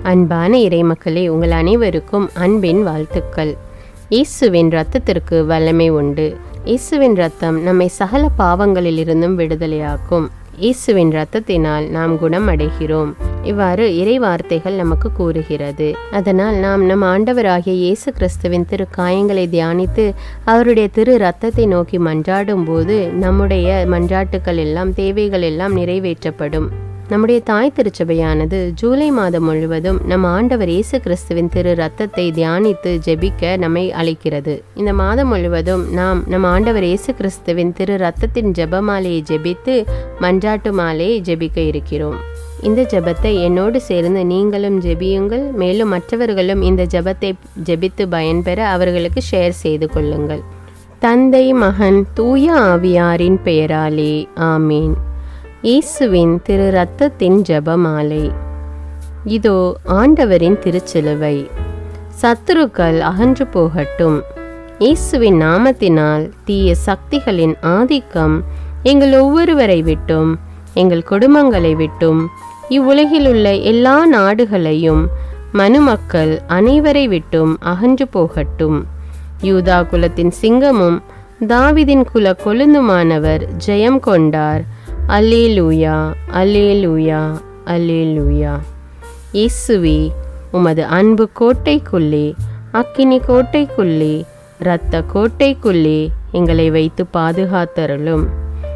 அன்பான இறைமக்களே உங்கள் அனைவருக்கும் அன்பின் வாழ்த்துக்கள் இயேசுவின் இரத்தத்திற்கு வல்லமை உண்டு இயேசுவின் இரத்தம் நம்மை சகல பாவங்களிலிருந்தும் விடுதலையாக்கும் இயேசுவின் இரத்தத்தினால் நாம் குணம் அடைகிறோம் இவ்வாறு இறை வார்த்தைகள் நமக்கு கூறுகிறது அதனால் நாம் நம் ஆண்டவராகிய இயேசு கிறிஸ்துவின் திரு காயங்களை தியானித்து அவருடைய திரு ரத்தத்தை நோக்கி மன்றாடும் போது நம்முடைய மன்றாட்டுக்கள் எல்லாம் தேவைகள் எல்லாம் நிறைவேற்றப்படும் நம்முடைய தாய் திருச்சபையானது ஜூலை மாதம் முழுவதும் நம் ஆண்டவர் இயேசு கிறிஸ்துவின் திரு ரத்தத்தை தியானித்து ஜெபிக்க நம்மை அழைக்கிறது இந்த மாதம் முழுவதும் நாம் நம் ஆண்டவர் இயேசு கிறிஸ்துவின் திரு ரத்தத்தின் ஜெபமாலையை ஜெபித்து மன்றாட்டு மாலையை ஜெபிக்க இருக்கிறோம் இந்த ஜெபத்தை என்னோடு சேர்ந்து நீங்களும் ஜெபியுங்கள் மேலும் மற்றவர்களும் இந்த ஜெபத்தை ஜெபித்து பயன்பெற அவர்களுக்கு ஷேர் செய்து கொள்ளுங்கள் தந்தை மகன் தூய ஆவியாரின் பெயராலே ஆமீன் இயேசுவின் திரு ரத்தத்தின் ஜெபமாலை இதோ ஆண்டவரின் திருச்சிலுவை சத்துருக்கள் அகன்று போகட்டும் இயேசுவின் நாமத்தினால் தீய சக்திகளின் ஆதிக்கம் எங்கள் ஒவ்வொருவரை விட்டும் எங்கள் குடும்பங்களை விட்டும் இவ்வுலகில் உள்ள எல்லா நாடுகளையும் மனுமக்கள் அனைவரை விட்டும் அகன்று போகட்டும் யூதா குலத்தின் சிங்கமும் தாவிதின் குல கொழுந்துமானவர் ஜெயம் கொண்டார் அல்லேலூயா அல்லேலூயா அல்லேலூயா இயேசுவே உமது அன்பு கோட்டைக்குள்ளே அக்கினி கோட்டைக்குள்ளே இரத்த கோட்டைக்குள்ளே எங்களை வைத்து பாதுகாத்தருளும்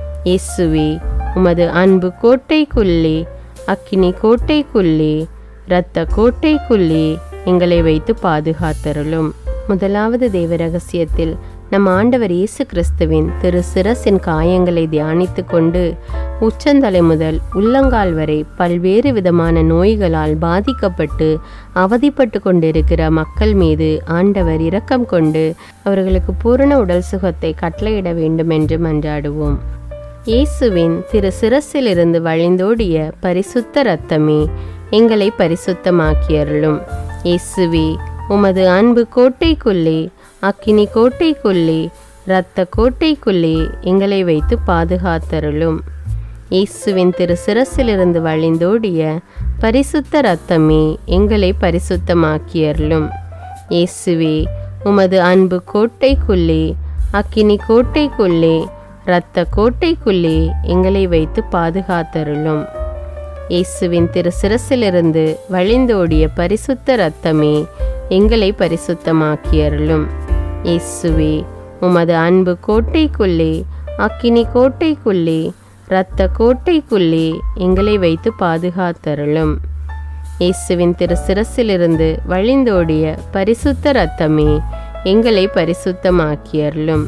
இயேசுவே உமது அன்பு கோட்டைக்குள்ளே அக்கினி கோட்டைக்குள்ளே இரத்த கோட்டைக்குள்ளே எங்களை வைத்து பாதுகாத்தருளும் முதலாவது தேவ ரகசியத்தில் நம் ஆண்டவர் இயேசு கிறிஸ்துவின் திரு சிரசின் காயங்களை தியானித்து கொண்டு உச்சந்தலை முதல் உள்ளங்கால் வரை பல்வேறு விதமான நோய்களால் பாதிக்கப்பட்டு அவதிப்பட்டு கொண்டிருக்கிற மக்கள் மீது ஆண்டவர் இரக்கம் கொண்டு அவர்களுக்கு பூரண உடல் சுகத்தை கட்டளையிட வேண்டும் என்று மன்றாடுவோம் இயேசுவின் திரு சிரசிலிருந்து வழிந்தோடிய பரிசுத்த இரத்தமே எங்களை பரிசுத்தமாக்கியருளும் இயேசுவே உமது அன்பு கோட்டைக்குள்ளே அக்கினி கோட்டைக்குள்ளே இரத்த கோட்டைக்குள்ளே எங்களை வைத்து பாதுகாத்தருளும் இயேசுவின் திரு சிரசிலிருந்து வழிந்தோடிய பரிசுத்த இரத்தமே எங்களை பரிசுத்தமாக்கியருளும் இயேசுவே உமது அன்பு கோட்டைக்குள்ளே அக்கினி கோட்டைக்குள்ளே இரத்த கோட்டைக்குள்ளே எங்களை வைத்து பாதுகாத்தருளும் இயேசுவின் திரு சிரசிலிருந்து வழிந்தோடிய பரிசுத்த இரத்தமே எங்களை பரிசுத்தமாக்கியருளும் இயேசுவே உமது அன்பு கோட்டைக்குள்ளே அக்கினி கோட்டைக்குள்ளே இரத்த கோட்டைக்குள்ளே எங்களை வைத்து பாதுகாத்தருளும் இயேசுவின் திரு சிரசிலிருந்து வழிந்தோடிய பரிசுத்த இரத்தமே எங்களை பரிசுத்தமாக்கியருளும்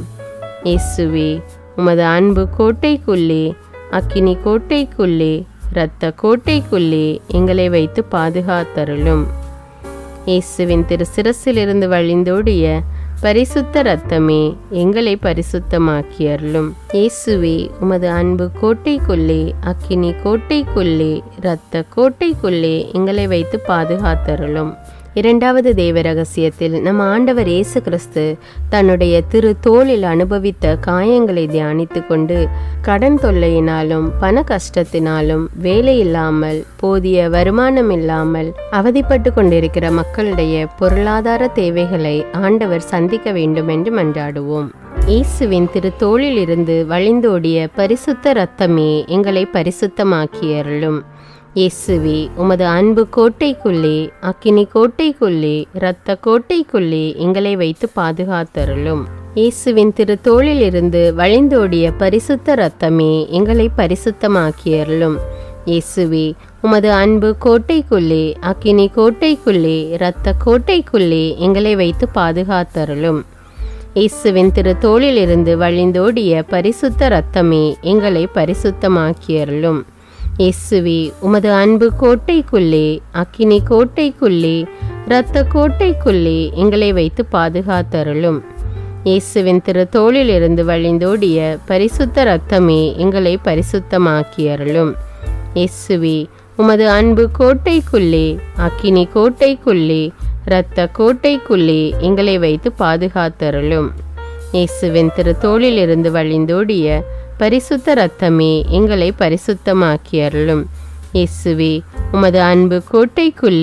இயேசுவே உமது அன்பு கோட்டைக்குள்ளே அக்கினி கோட்டைக்குள்ளே இரத்த கோட்டைக்குள்ளே எங்களை வைத்து பாதுகாத்தருளும் இயேசுவின் திரு சிரசிலிருந்து வழிந்தோடிய பரிசுத்த இரத்தமே எங்களை பரிசுத்தமாக்கியருளும் இயேசுவே உமது அன்பு கோட்டைக்குள்ளே அக்கினி கோட்டைக்குள்ளே இரத்த கோட்டைக்குள்ளே எங்களை வைத்து பாதுகாத்தருளும் இரண்டாவது தேவ ரகசியத்தில் நம் ஆண்டவர் இயேசு கிறிஸ்து தன்னுடைய திரு தோளில் அனுபவித்த காயங்களை தியானித்து கொண்டு கடன் தொல்லையினாலும் பண கஷ்டத்தினாலும் வேலை இல்லாமல் போதிய வருமானம் இல்லாமல் அவதிப்பட்டு கொண்டிருக்கிற மக்களுடைய பொருளாதார தேவைகளை ஆண்டவர் சந்திக்க வேண்டும் என்று மன்றாடுவோம் இயேசுவின் திரு தோளில் இருந்து வழிந்தோடிய பரிசுத்த இரத்தமே எங்களை பரிசுத்தமாக்கியருளும் இயேசுவே உமது அன்பு கோட்டைக்குள்ளே அக்கினி கோட்டைக்குள்ளே இரத்த கோட்டைக்குள்ளே எங்களை வைத்து பாதுகாத்தருளும் இயேசுவின் திரு தோளில் இருந்து வழிந்தோடிய பரிசுத்த இரத்தமே எங்களை பரிசுத்தமாக்கியருளும் இயேசுவே உமது அன்பு கோட்டைக்குள்ளே அக்கினி கோட்டைக்குள்ளே இரத்த கோட்டைக்குள்ளே எங்களை வைத்து பாதுகாத்தருளும் இயேசுவின் திரு தோளில் இருந்து வழிந்தோடிய பரிசுத்த இரத்தமே எங்களை பரிசுத்தமாக்கியருளும் இயேசுவே உமது அன்பு கோட்டைக்குள்ளே அக்கினி கோட்டைக்குள்ளே இரத்த கோட்டைக்குள்ளே எங்களை வைத்து பாதுகாத்தருளும் இயேசுவின் திரு தோளில் இருந்து வழிந்தோடிய பரிசுத்த இரத்தமே எங்களை பரிசுத்தமாக்கியருளும் இயேசுவே உமது அன்பு கோட்டைக்குள்ளே அக்கினி கோட்டைக்குள்ளே இரத்த கோட்டைக்குள்ளே எங்களை வைத்து பாதுகாத்தருளும் இயேசுவின் திரு தோளில் இருந்து வழிந்தோடிய பரிசுத்த இரத்தமே எங்களை பரிசுத்தமாக்கி அருளும் இயேசுவே உமது அன்பு கோட்டைக்குள்ளே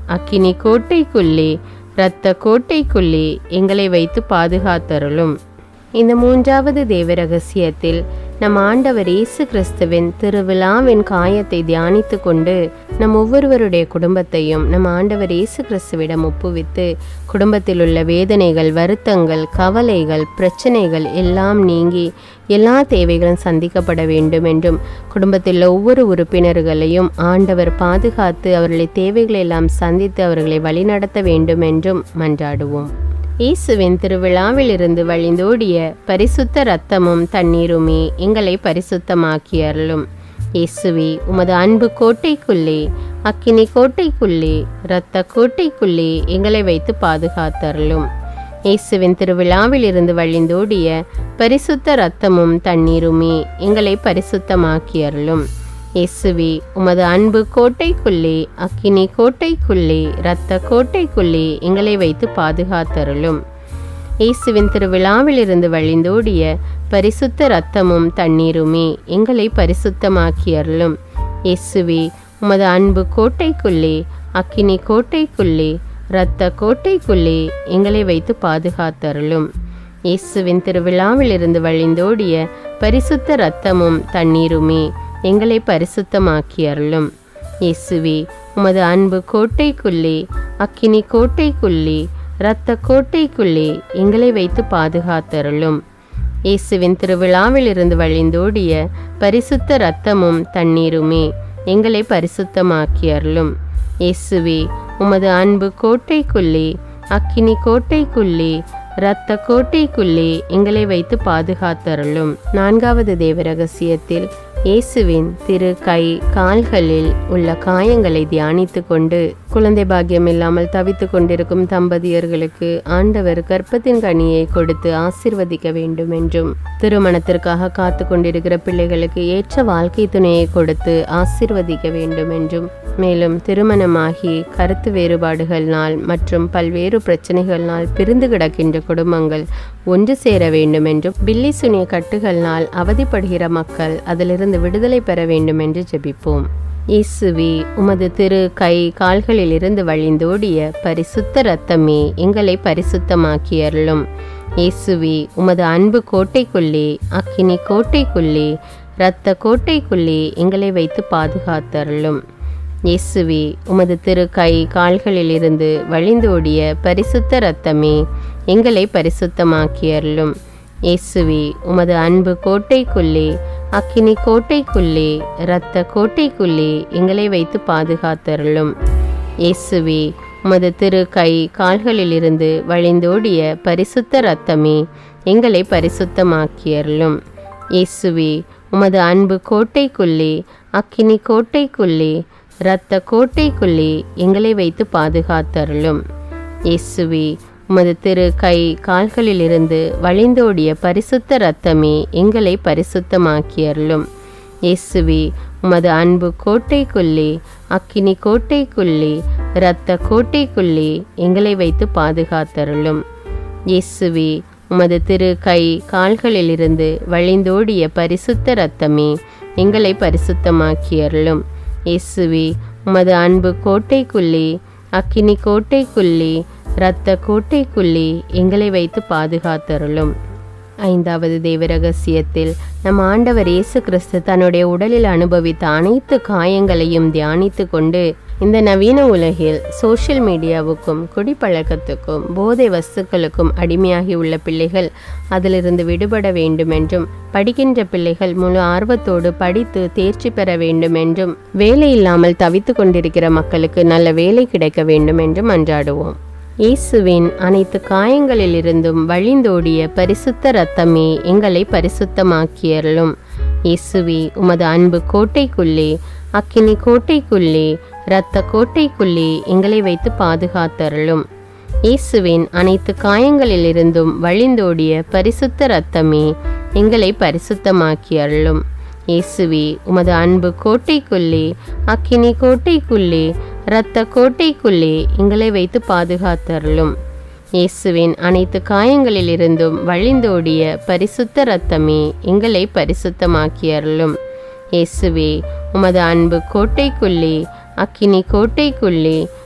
அக்கினி கோட்டைக்குள்ளே இரத்த கோட்டைக்குள்ளே எங்களை வைத்து பாதுகாத்தருளும் இந்த மூன்றாவது தேவ ரகசியத்தில் நம் ஆண்டவர் இயேசு கிறிஸ்துவின் திருவிழாவின் காயத்தை தியானித்து கொண்டு நம் ஒவ்வொருவருடைய குடும்பத்தையும் நம் ஆண்டவர் இயேசு கிறிஸ்துவிடம் ஒப்புவித்து குடும்பத்தில் உள்ள வேதனைகள் வருத்தங்கள் கவலைகள் பிரச்சனைகள் எல்லாம் நீங்கி எல்லா தேவைகளும் சந்திக்கப்பட வேண்டும் என்றும் குடும்பத்தில் உள்ள ஒவ்வொரு உறுப்பினர்களையும் ஆண்டவர் பாதுகாத்து அவர்களை தேவைகளை எல்லாம் சந்தித்து அவர்களை வழிநடத்த வேண்டும் என்றும் மன்றாடுவோம் இயேசுவின் திருவிழாவிலிருந்து வழிந்தோடிய பரிசுத்த இரத்தமும் தண்ணீருமே எங்களை பரிசுத்தமாக்கி அருளும் இயேசுவே உமது அன்பு கோட்டைக்குள்ளே அக்கினி கோட்டைக்குள்ளே இரத்த கோட்டைக்குள்ளே எங்களை வைத்து பாதுகாத்தருளும் இயேசுவின் திருவிழாவிலிருந்து வழிந்தோடிய பரிசுத்த இரத்தமும் தண்ணீருமே எங்களை பரிசுத்தமாக்கி அருளும் இயேசுவே உமது அன்பு கோட்டைக்குள்ளே அக்கினி கோட்டைக்குள்ளே இரத்த கோட்டைக்குள்ளே எங்களை வைத்து பாதுகாத்தருளும் இயேசுவின் திருவிழாவிலிருந்து வழிந்தோடிய பரிசுத்த இரத்தமும் தண்ணீருமே எங்களை பரிசுத்தமாக்கி அருளும் இயேசுவே உமது அன்பு கோட்டைக்குள்ளே அக்கினி கோட்டைக்குள்ளே இரத்த கோட்டைக்குள்ளே எங்களை வைத்து பாதுகாத்தருளும் இயேசுவின் திருவிழாவிலிருந்து வழிந்தோடிய பரிசுத்த இரத்தமும் தண்ணீருமே எங்களை பரிசுத்தமாக்கி அருளும் இயேசுவே உமது அன்பு கோட்டைக்குள்ளே அக்கினி கோட்டைக்குள்ளே இரத்த கோட்டைக்குள்ளே எங்களை வைத்து பாதுகாத்தருளும் இயேசுவின் திருவிழாவிலிருந்து வழிந்தோடிய பரிசுத்த இரத்தமும் தண்ணீருமே எங்களை பரிசுத்தமாக்கி அருளும் இயேசுவே உமது அன்பு கோட்டைக்குள்ளே அக்கினி கோட்டைக்குள்ளே இரத்த கோட்டைக்குள்ளே எங்களை வைத்து பாதுகாத்தருளும் நான்காவது தேவ ரகசியத்தில் இயேசுவின் திரு கை கால்களில் உள்ள காயங்களை தியானித்து கொண்டு குழந்தை பாக்கியம் இல்லாமல் தவித்து கொண்டிருக்கும் தம்பதியர்களுக்கு ஆண்டவர் கர்ப்பத்தின் கனியை கொடுத்து ஆசிர்வதிக்க வேண்டும் என்றும் திருமணத்திற்காக காத்து கொண்டிருக்கிற பிள்ளைகளுக்கு ஏற்ற வாழ்க்கை துணையை கொடுத்து ஆசிர்வதிக்க வேண்டும் என்றும் மேலும் திருமணமாகி கருத்து வேறுபாடுகள்னால் மற்றும் பல்வேறு பிரச்சனைகள்னால் பிரிந்து கிடக்கின்ற குடும்பங்கள் ஒன்று சேர வேண்டும் என்றும் பில்லி சுனிய கட்டுகள்னால் அவதிப்படுகிற மக்கள் அதிலிருந்து விடுதலை பெற வேண்டும் என்று ஜெபிப்போம் இயேசுவே உமது திரு கை கால்களிலிருந்து வழிந்தோடிய பரிசுத்த இரத்தமே எங்களை பரிசுத்தமாக்கி அருளும் இயேசுவே உமது அன்பு கோட்டைக்குள்ளே அக்கினி கோட்டைக்குள்ளே இரத்த கோட்டைக்குள்ளே எங்களை வைத்து பாதுகாத்தருளும் இயேசுவே உமது திரு கை கால்களிலிருந்து வழிந்தோடிய பரிசுத்த இரத்தமே எங்களை பரிசுத்தமாக்கி அருளும் இயேசுவே உமது அன்பு கோட்டைக்குள்ளே அக்கினி கோட்டைக்குள்ளே இரத்த கோட்டைக்குள்ளே எங்களை வைத்து பாதுகாத்தருளும் இயேசுவே உமது திரு கை கால்களிலிருந்து வழிந்தோடிய பரிசுத்த இரத்தமே எங்களை பரிசுத்தமாக்கி அருளும் இயேசுவே உமது அன்பு கோட்டைக்குள்ளே அக்கினி கோட்டைக்குள்ளே இரத்த கோட்டைக்குள்ளே எங்களை வைத்து பாதுகாத்தருளும் இயேசுவே உமது திரு கை கால்களிலிருந்து வழிந்தோடிய பரிசுத்த இரத்தமே எங்களை பரிசுத்தமாக்கி அருளும் இயேசுவே உமது அன்பு கோட்டைக்குள்ளே அக்கினி கோட்டைக்குள்ளே இரத்த கோட்டைக்குள்ளே எங்களை வைத்து பாதுகாத்தருளும் இயேசுவே உமது திரு கை கால்களிலிருந்து வழிந்தோடிய பரிசுத்த இரத்தமே எங்களை பரிசுத்தமாக்கி அருளும் இயேசுவே உமது அன்பு கோட்டைக்குள்ளே அக்கினி கோட்டைக்குள்ளே இரத்த கோட்டைக்குள்ளே எங்களை வைத்து பாதுகாத்தருளும் ஐந்தாவது தேவ ரகசியத்தில் நம் ஆண்டவர் இயேசு கிறிஸ்து தன்னுடைய உடலில் அனுபவித்த அனைத்து காயங்களையும் தியானித்து கொண்டு இந்த நவீன உலகில் சோஷியல் மீடியாவுக்கும் குடிப்பழக்கத்துக்கும் போதை வஸ்துக்களுக்கும் அடிமையாகி உள்ள பிள்ளைகள் அதிலிருந்து விடுபட வேண்டும் என்றும் படிக்கின்ற பிள்ளைகள் முழு ஆர்வத்தோடு படித்து தேர்ச்சி பெற வேண்டும் என்றும் வேலை இல்லாமல் தவித்து கொண்டிருக்கிற மக்களுக்கு நல்ல வேலை கிடைக்க வேண்டும் என்றும் அன்றாடுவோம் இயேசுவின் அனைத்து காயங்களிலிருந்தும் வழிந்தோடிய பரிசுத்த இரத்தமே எங்களை பரிசுத்தமாக்கியருளும் இயேசுவே உமது அன்பு கோட்டைக்குள்ளே அக்கினி கோட்டைக்குள்ளே இரத்த கோட்டைக்குள்ளே எங்களை வைத்து பாதுகாத்தருளும் இயேசுவின் அனைத்து காயங்களிலிருந்தும் வழிந்தோடிய பரிசுத்த இரத்தமே எங்களை பரிசுத்தமாக்கி அருளும் இயேசுவே உமது அன்பு கோட்டைக்குள்ளே அக்கினி கோட்டைக்குள்ளே இரத்த கோட்டைக்குள்ளே எங்களை வைத்து பாதுகாத்தருளும் இயேசுவின் அனைத்து காயங்களிலிருந்தும் வழிந்தோடிய பரிசுத்த இரத்தமே எங்களை பரிசுத்தமாக்கி அருளும் இயேசுவே உமது அன்பு கோட்டைக்குள்ளே அக்கினி கோட்டைக்குள்ளே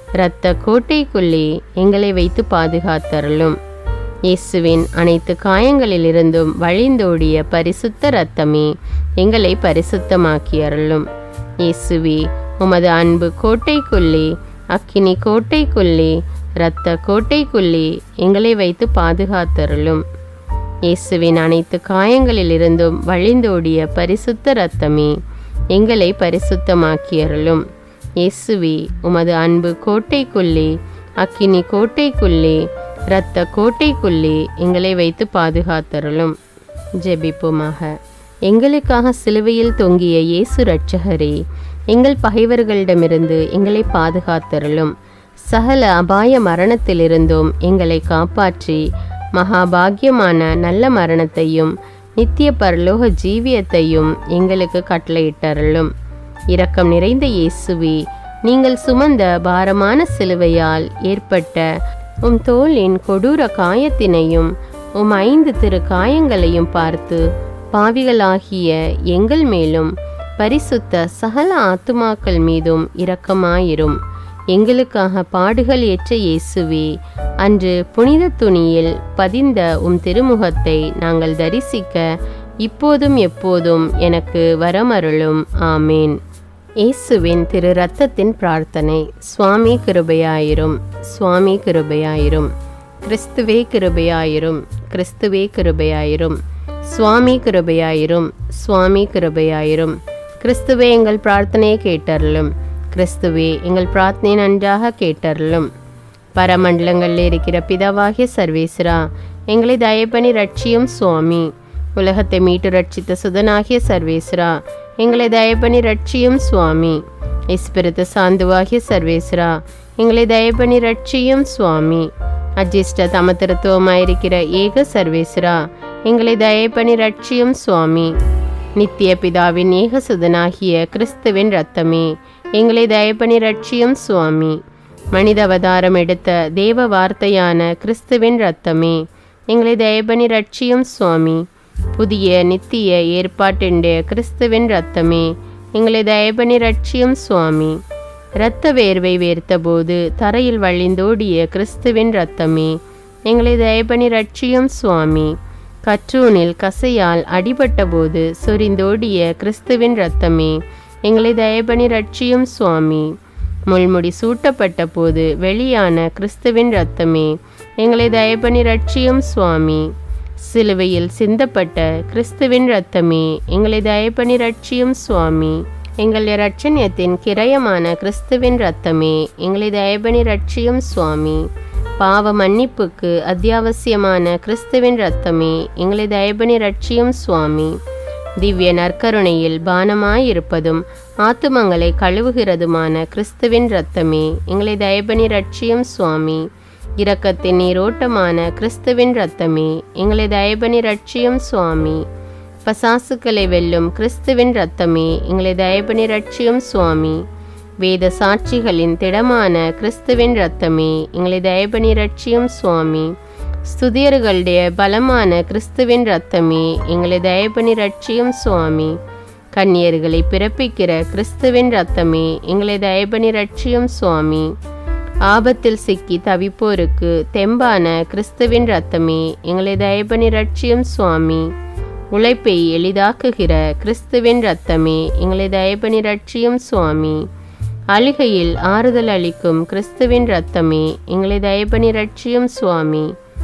இரத்த கோட்டைக்குள்ளே எங்களை வைத்து பாதுகாத்தருளும் இயேசுவின் அனைத்து காயங்களிலிருந்தும் வழிந்தோடிய பரிசுத்த இரத்தமே எங்களை பரிசுத்தமாக்கி அருளும் இயேசுவே உமது அன்பு கோட்டைக்குள்ளே அக்கினி கோட்டைக்குள்ளே இரத்த கோட்டைக்குள்ளே எங்களை வைத்து பாதுகாத்தருளும் இயேசுவின் அனைத்து காயங்களிலிருந்தும் வழிந்தோடிய பரிசுத்த இரத்தமே எங்களை பரிசுத்தமாக்கி அருளும் இயேசுவே உமது அன்பு கோட்டைக்குள்ளே அக்கினி கோட்டைக்குள்ளே இரத்த கோட்டைக்குள்ளே எங்களை வைத்து பாதுகாத்தருளும் ஜெபிப்போமாக எங்களுக்காக சிலுவையில் தொங்கிய இயேசு இரட்சகரே எங்கள் பகைவர்களிடமிருந்து எங்களை பாதுகாத்தருளும் சகல அபாய மரணத்திலிருந்தும் எங்களை காப்பாற்றி மகாபாகியமான நல்ல மரணத்தையும் நித்திய பரலோக ஜீவியத்தையும் எங்களுக்கு கட்டளையிட்டருளும் இரக்கம் நிறைந்த இயேசுவே நீங்கள் சுமந்த பாரமான சிலுவையால் ஏற்பட்ட உம் தோளின் கொடூர காயத்தினையும் உம் ஐந்து திரு காயங்களையும் பார்த்து பாவிகளாகிய எங்கள் மேலும் பரிசுத்த சகல ஆத்துமாக்கள் மீதும் இரக்கமாயிரும் எங்களுக்காக பாடுகள் ஏற்ற இயேசுவே அன்று புனித துணியில் பதிந்த உம் திருமுகத்தை நாங்கள் தரிசிக்க இப்போதும் எப்போதும் எனக்கு வரமருளும் ஆமேன் இயேசுவின் திரு ரத்தத்தின் பிரார்த்தனை சுவாமி கிருபையாயிரும் சுவாமி கிருபையாயிரும் கிறிஸ்துவே கிருபையாயிரும் கிறிஸ்துவே கிருபையாயிரும் சுவாமி கிருபையாயிரும் சுவாமி கிருபையாயிரும் கிறிஸ்துவே எங்கள் பிரார்த்தனையை கேட்டருளும் கிறிஸ்துவே எங்கள் பிரார்த்தனை நன்றாக கேட்டருளும் பரமண்டலங்களில் இருக்கிற பிதாவாகிய சர்வேஸ்வரா எங்களை தயப்பணி ரட்சியும் சுவாமி உலகத்தை மீட்டு ரட்சித்த சுதனாகிய சர்வேஸ்வரா எங்களை தயப்பணி ரட்சியும் சுவாமி இஸ்பிரித்து சாந்துவாகிய சர்வேஸ்வரா எங்களை தயப்பணி ரட்சியும் சுவாமி அஜிஷ்ட தமத்திருத்துவமாயிருக்கிற ஏக சர்வேஸ்வரா எங்களை தயப்பணி ரட்சியும் சுவாமி நித்திய பிதாவின் ஏகசுதனாகிய கிறிஸ்துவின் இரத்தமே எங்களை தயப்பணி ரட்சியும் சுவாமி மனித அவதாரம் எடுத்த தேவ வார்த்தையான கிறிஸ்துவின் இரத்தமே எங்களை தயப்பணி ரட்சியும் சுவாமி புதிய நித்திய ஏற்பாட்டிൻ്റെ கிறிஸ்துவின் இரத்தமே எங்களை தயப்பணி ரட்சியும் சுவாமி இரத்த வேர்வை வேர்த்தபோது தரையில் வழிந்தோடிய கிறிஸ்துவின் இரத்தமே எங்களை தயப்பணி ரட்சியும் சுவாமி கற்றூனில் கசையால் அடிபட்டபோது சொரிந்தோடிய கிறிஸ்துவின் இரத்தமே எங்களை தயப்பணி ரட்சியும் சுவாமி முள்முடி சூட்டப்பட்ட போது வெளியான கிறிஸ்துவின் இரத்தமே எங்களை தயப்பணி ரட்சியும் சுவாமி சிலுவையில் சிந்தப்பட்ட கிறிஸ்துவின் இரத்தமே எங்களை தயப்பணி ரட்சியும் சுவாமி எங்கள் இரட்சணியத்தின் கிரயமான கிறிஸ்துவின் இரத்தமே எங்களை தயப்பணி ரட்சியும் சுவாமி பாவ மன்னிப்புக்கு அத்தியாவசியமான கிறிஸ்துவின் இரத்தமே எங்களை தயபணி ரட்சியும் சுவாமி திவ்ய நற்கருணையில் பானமாயிருப்பதும் ஆத்துமங்களை கழுவுகிறதுமான கிறிஸ்துவின் இரத்தமே எங்களை தயபணி ரட்சியும் சுவாமி இரக்கத்தின் நீரோட்டமான கிறிஸ்துவின் இரத்தமே எங்களை தயபணி ரட்சியும் சுவாமி பசாசுக்களை வெல்லும் கிறிஸ்துவின் இரத்தமே எங்களை தயபணி ரட்சியும் சுவாமி வேத சாட்சிகளின் திடமான கிறிஸ்துவின் இரத்தமே எங்களை தயபணி ரட்சியும் சுவாமி ஸ்துதியர்களுடைய பலமான கிறிஸ்துவின் இரத்தமே எங்களை தயபணி ரட்சியும் சுவாமி கன்னியர்களை பிறப்பிக்கிற கிறிஸ்துவின் இரத்தமே எங்களை தயபணி ரட்சியும் சுவாமி ஆபத்தில் சிக்கி தவிப்போருக்கு தெம்பான கிறிஸ்துவின் இரத்தமே எங்களை தயபணி ரட்சியும் சுவாமி உழைப்பை எளிதாக்குகிற கிறிஸ்துவின் இரத்தமே எங்களை தயபணி ரட்சியும் சுவாமி அழுகையில் ஆறுதல் அளிக்கும் கிறிஸ்துவின் இரத்தமே எங்களை தயபணி ரட்சியும் சுவாமி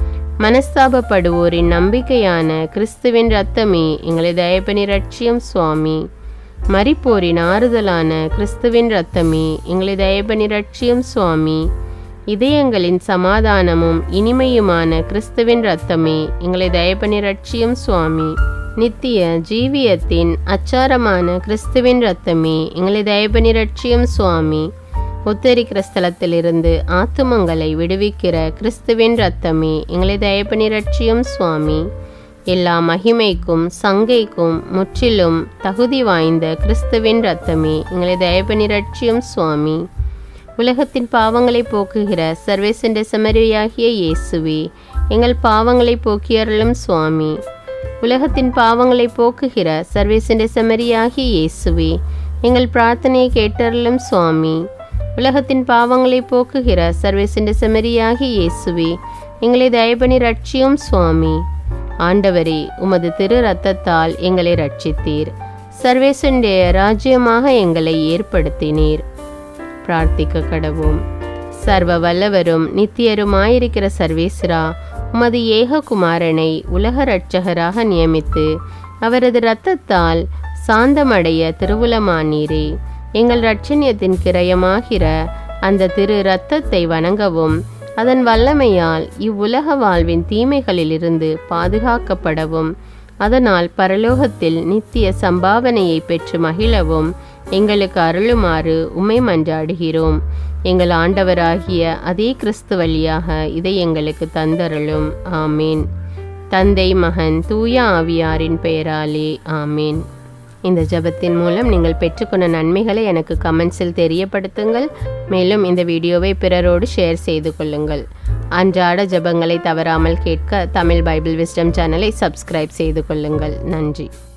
மனஸ்தாபப்படுவோரின் நம்பிக்கையான கிறிஸ்துவின் இரத்தமே எங்களை தயபணி ரட்சியும் சுவாமி மரிப்போரின் ஆறுதலான கிறிஸ்துவின் இரத்தமே எங்களை தயபணி ரட்சியும் சுவாமி இதயங்களின் சமாதானமும் இனிமையுமான கிறிஸ்துவின் இரத்தமே எங்களை தயபணி ரட்சியும் சுவாமி நித்திய ஜீவியத்தின் அச்சாரமான கிறிஸ்துவின் இரத்தமே எங்களை தயபணி ரட்சியும் சுவாமி உத்தரிக்கிற ஸ்தலத்திலிருந்து ஆத்துமங்களை விடுவிக்கிற கிறிஸ்துவின் இரத்தமே எங்களை தயபணி ரட்சியும் சுவாமி எல்லா மகிமைக்கும் சங்கைக்கும் முற்றிலும் தகுதி வாய்ந்த கிறிஸ்துவின் இரத்தமே எங்களை தயபணி ரட்சியும் சுவாமி உலகத்தின் பாவங்களை போக்குகிற சர்வேசண்ட செமரியாகிய இயேசுவே எங்கள் பாவங்களை போக்கியருளும் சுவாமி உலகத்தின் பாவங்களை போக்குகிற சர்வேசண்ட செமரியாகிய இயேசுவே எங்கள் பிரார்த்தனையை கேட்டருளும் சுவாமி உலகத்தின் பாவங்களை போக்குகிற சர்வேசின்ற செமரியாகி இயேசுவே எங்களை தயபணி ரட்சியும் சுவாமி ஆண்டவரே உமது திரு ரத்தத்தால் எங்களை ரட்சித்தீர் சர்வேசுடைய ராஜ்யமாக எங்களை ஏற்படுத்தினீர் பிரார்த்திக்க கடவோம் சர்வ வல்லவரும் நித்தியருமாயிருக்கிற சர்வேஸ்வரா உமது ஏககுமாரனை உலக இரட்சகராக நியமித்து அவரது இரத்தத்தால் சாந்தமடைய திருவுலமானீரே எங்கள் இரட்சணியத்தின் கிரயமாகிற அந்த திரு இரத்தத்தை வணங்கவும் அதன் வல்லமையால் இவ்வுலக வாழ்வின் தீமைகளிலிருந்து பாதுகாக்கப்படவும் அதனால் பரலோகத்தில் நித்திய சம்பாவனையை பெற்று மகிழவும் எங்களுக்கு அருளுமாறு உமை மன்றாடுகிறோம் எங்கள் ஆண்டவராகிய அதே கிறிஸ்து வழியாக இதை எங்களுக்கு தந்தருளும் ஆமீன் தந்தை மகன் தூய ஆவியாரின் பெயராலே ஆமீன் இந்த ஜெபத்தின் மூலம் நீங்கள் பெற்றுக்கொண்ட நன்மைகளை எனக்கு கமெண்ட்ஸில் தெரியப்படுத்துங்கள் மேலும் இந்த வீடியோவை பிறரோடு ஷேர் செய்து கொள்ளுங்கள் அன்றாட ஜெபங்களை தவறாமல் கேட்க தமிழ் பைபிள் விஸ்டம் சேனலை சப்ஸ்கிரைப் செய்து கொள்ளுங்கள் நன்றி